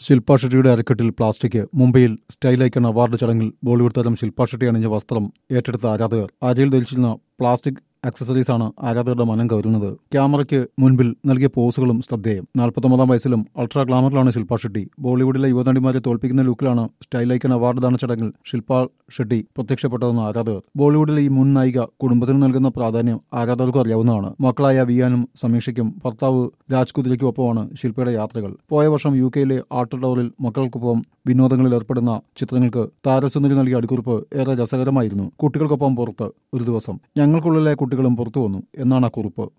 ശില്പ ഷെട്ടിയുടെ അരക്കെട്ടിൽ പ്ലാസ്റ്റിക് മുംബൈയിൽ സ്റ്റൈൽ ഐക്കൺ അവാർഡ് ചടങ്ങിൽ ബോളിവുഡ് താരം ശില്പ ഷെട്ടി അണിഞ്ഞ വസ്ത്രം ഏറ്റെടുത്ത ആരാധകർ ആര്യയിൽ ധരിച്ചിരുന്ന പ്ലാസ്റ്റിക് ആക്സസറീസ് ആണ് ആരാധകരുടെ മനം കവരുന്നത് ക്യാമറയ്ക്ക് മുൻപിൽ നൽകിയ പോസുകളും ശ്രദ്ധേയം നാൽപ്പത്തൊമ്പതാം വയസ്സിലും അൾട്രാ ഗ്ലാമറിലാണ് ശില്പ ഷെട്ടി ബോളിവുഡിലെ യുവനടിമാരെ തോൽപ്പിക്കുന്ന ലുക്കിലാണ് സ്റ്റൈൽ ഐക്കൺ അവാർഡ് ദാന ചടങ്ങിൽ ശില്പ ഷെട്ടി പ്രത്യക്ഷപ്പെട്ടതെന്ന് ആരാധകർ ബോളിവുഡിലെ ഈ മുൻ നായിക കുടുംബത്തിന് നൽകുന്ന പ്രാധാന്യം ആരാധകർക്കും അറിയാവുന്നതാണ് മക്കളായ വിയാനും സമീക്ഷയ്ക്കും ഭർത്താവ് രാജ് കുതിരയ്ക്കും ഒപ്പമാണ് ശില്പയുടെ യാത്രകൾ പോയ വർഷം യു കെയിലെ ആർട്ട് ടവറിൽ മക്കൾക്കൊപ്പം വിനോദങ്ങളിൽ ഏർപ്പെടുന്ന ചിത്രങ്ങൾക്ക് താരസുന്ദരി നൽകിയ അടിക്കുറിപ്പ് ഏറെ രസകരമായിരുന്നു കുട്ടികൾക്കൊപ്പം പുറത്ത് ഒരു ദിവസം ഞങ്ങൾക്കുള്ളിലെ കുട്ടികളും പുറത്തു വന്നു എന്നാണ് ആ കുറിപ്പ്